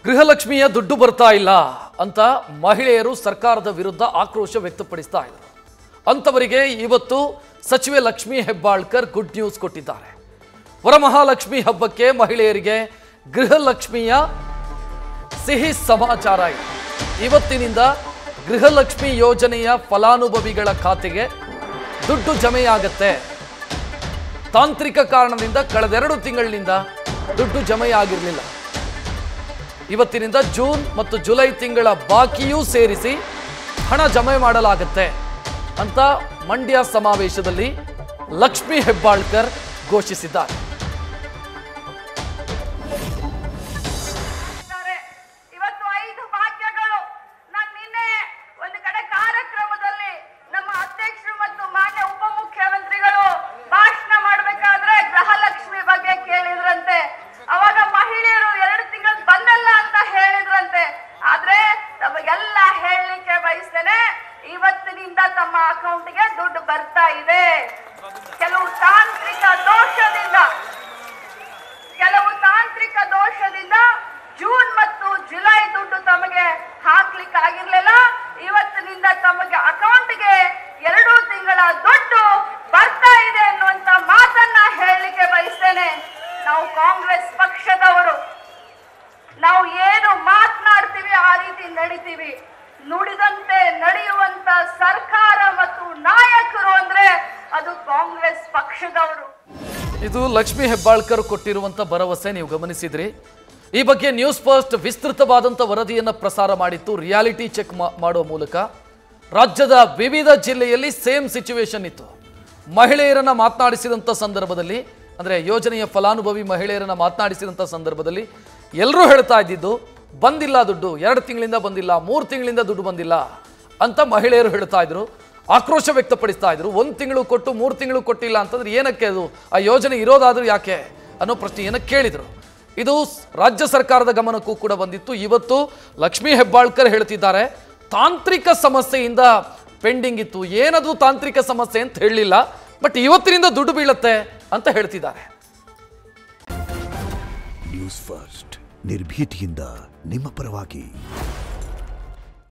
ಗೃಹಲಕ್ಷ್ಮಿಯ ದುಡ್ಡು ಬರ್ತಾ ಇಲ್ಲ ಅಂತ ಮಹಿಳೆಯರು ಸರ್ಕಾರದ ವಿರುದ್ಧ ಆಕ್ರೋಶ ವ್ಯಕ್ತಪಡಿಸ್ತಾ ಇದ್ದಾರೆ ಅಂಥವರಿಗೆ ಇವತ್ತು ಸಚಿವೆ ಲಕ್ಷ್ಮಿ ಹೆಬ್ಬಾಳ್ಕರ್ ಗುಡ್ ನ್ಯೂಸ್ ಕೊಟ್ಟಿದ್ದಾರೆ ವರಮಹಾಲಕ್ಷ್ಮಿ ಹಬ್ಬಕ್ಕೆ ಮಹಿಳೆಯರಿಗೆ ಗೃಹಲಕ್ಷ್ಮಿಯ ಸಿಹಿ ಸಮಾಚಾರ ಇದೆ ಇವತ್ತಿನಿಂದ ಗೃಹಲಕ್ಷ್ಮಿ ಯೋಜನೆಯ ಫಲಾನುಭವಿಗಳ ಖಾತೆಗೆ ದುಡ್ಡು ಜಮೆಯಾಗತ್ತೆ ತಾಂತ್ರಿಕ ಕಾರಣದಿಂದ ಕಳೆದೆರಡು ತಿಂಗಳಿನಿಂದ ದುಡ್ಡು ಜಮೆಯಾಗಿರಲಿಲ್ಲ ಇವತ್ತಿನಿಂದ ಜೂನ್ ಮತ್ತು ಜುಲೈ ತಿಂಗಳ ಬಾಕಿಯೂ ಸೇರಿಸಿ ಹಣ ಜಮೆ ಮಾಡಲಾಗುತ್ತೆ ಅಂತ ಮಂಡ್ಯ ಸಮಾವೇಶದಲ್ಲಿ ಲಕ್ಷ್ಮಿ ಹೆಬ್ಬಾಳ್ಕರ್ ಘೋಷಿಸಿದ್ದಾರೆ ಇದ್ದಾರೆ. ಇವತ್ತು ಐದು ಭಾಗ್ಯಗಳು ನಾನು ನಿನ್ನೆ ಒಂದು ಕಡೆ ಕಾರ್ಯಕ್ರಮದಲ್ಲಿ ನಮ್ಮ ಅಧ್ಯಕ್ಷರು ಮತ್ತು ಮಾನ್ಯ ಉಪಮುಖ್ಯಮಂತ್ರಿಗಳು ಭಾಷಣ ಮಾಡಬೇಕಾದ್ರೆ ಗೃಹಲಕ್ಷ್ಮಿ ಬಗ್ಗೆ ಕೇಳಿದ್ರಂತೆ ಅವಾಗ ಮಹಿಳೆಯರು ಎರಡು ತಿಂಗಳು ಬಂದಲ್ಲ ಅಂತ ಹೇಳಿದ್ರಂತೆ ಆದ್ರೆ ತಮಗೆಲ್ಲ ಹೇಳಲಿಕ್ಕೆ ಬಯಸ್ತೇನೆ ಇವತ್ತಿನಿಂದ ತಮ್ಮ ಅಕೌಂಟ್ಗೆ ದುಡ್ಡು ಬರ್ತಾ ಇದೆ ಕೆಲವು ತಾಂತ್ರಿಕ ದೋಷದಿಂದ ಕೆಲವು ತಾಂತ್ರಿಕ ದೋಷದಿಂದ ಜೂನ್ ಮತ್ತು ಜುಲೈ ದುಡ್ಡು ತಮಗೆ ಹಾಕ್ಲಿಕ್ಕೆ ಆಗಿರ್ಲಿಲ್ಲ ಇವತ್ತಿನಿಂದ ತಮಗೆ ಅಕೌಂಟ್ಗೆ ಎರಡು ತಿಂಗಳ ದುಡ್ಡು ಬರ್ತಾ ಇದೆ ಅನ್ನುವಂತ ಮಾತನ್ನ ಹೇಳಲಿಕ್ಕೆ ಬಯಸ್ತೇನೆ ನಾವು ಕಾಂಗ್ರೆಸ್ ಪಕ್ಷದವರು ನಾವು ಏನು ಮಾತನಾಡ್ತೀವಿ ಆ ರೀತಿ ನಡಿತೀವಿ ನುಡಿದಂತೆ ನಡೆಯುವಂತ ಸರ್ಕಾರ ಮತ್ತು ನಾಯಕರು ಅಂದ್ರೆ ಅದು ಕಾಂಗ್ರೆಸ್ ಪಕ್ಷದವರು ಇದು ಲಕ್ಷ್ಮಿ ಹೆಬ್ಬಾಳ್ಕರ್ ಕೊಟ್ಟಿರುವಂತ ಭರವಸೆ ನೀವು ಗಮನಿಸಿದ್ರಿ ಈ ಬಗ್ಗೆ ನ್ಯೂಸ್ ಫಸ್ಟ್ ವಿಸ್ತೃತವಾದಂಥ ವರದಿಯನ್ನು ಪ್ರಸಾರ ಮಾಡಿತ್ತು ರಿಯಾಲಿಟಿ ಚೆಕ್ ಮಾಡುವ ಮೂಲಕ ರಾಜ್ಯದ ವಿವಿಧ ಜಿಲ್ಲೆಯಲ್ಲಿ ಸೇಮ್ ಸಿಚುವೇಶನ್ ಇತ್ತು ಮಹಿಳೆಯರನ್ನ ಮಾತನಾಡಿಸಿದಂಥ ಸಂದರ್ಭದಲ್ಲಿ ಅಂದರೆ ಯೋಜನೆಯ ಫಲಾನುಭವಿ ಮಹಿಳೆಯರನ್ನ ಮಾತನಾಡಿಸಿದಂಥ ಸಂದರ್ಭದಲ್ಲಿ ಎಲ್ಲರೂ ಹೇಳ್ತಾ ಇದ್ದಿದ್ದು ಬಂದಿಲ್ಲ ದುಡ್ಡು ಎರಡು ತಿಂಗಳಿಂದ ಬಂದಿಲ್ಲ ಮೂರು ತಿಂಗಳಿಂದ ದುಡ್ಡು ಬಂದಿಲ್ಲ ಅಂತ ಮಹಿಳೆಯರು ಹೇಳ್ತಾ ಇದ್ರು ಆಕ್ರೋಶ ವ್ಯಕ್ತಪಡಿಸ್ತಾ ಇದ್ರು ಒಂದು ತಿಂಗಳು ಕೊಟ್ಟು ಮೂರು ತಿಂಗಳು ಕೊಟ್ಟಿಲ್ಲ ಅಂತಂದ್ರೆ ಏನಕ್ಕೆ ಅದು ಆ ಯೋಜನೆ ಇರೋದಾದ್ರೂ ಯಾಕೆ ಅನ್ನೋ ಪ್ರಶ್ನೆಯನ್ನು ಕೇಳಿದರು ಇದು ಸ್- ರಾಜ್ಯ ಸರ್ಕಾರದ ಗಮನಕ್ಕೂ ಕೂಡ ಬಂದಿತ್ತು ಇವತ್ತು ಲಕ್ಷ್ಮೀ ಹೆಬ್ಬಾಳ್ಕರ್ ಹೇಳ್ತಿದ್ದಾರೆ ತಾಂತ್ರಿಕ ಸಮಸ್ಯೆಯಿಂದ ಪೆಂಡಿಂಗ್ ಇತ್ತು ಏನದು ತಾಂತ್ರಿಕ ಸಮಸ್ಯೆ ಅಂತ ಹೇಳಲಿಲ್ಲ ಬಟ್ ಇವತ್ತಿನಿಂದ ದುಡ್ಡು ಬೀಳುತ್ತೆ ಅಂತ ಹೇಳ್ತಿದ್ದಾರೆ ನ್ಯೂಸ್ ಫಸ್ಟ್ ನಿರ್ಭೀತಿಯಿಂದ ನಿಮ್ಮ ಪರವಾಗಿ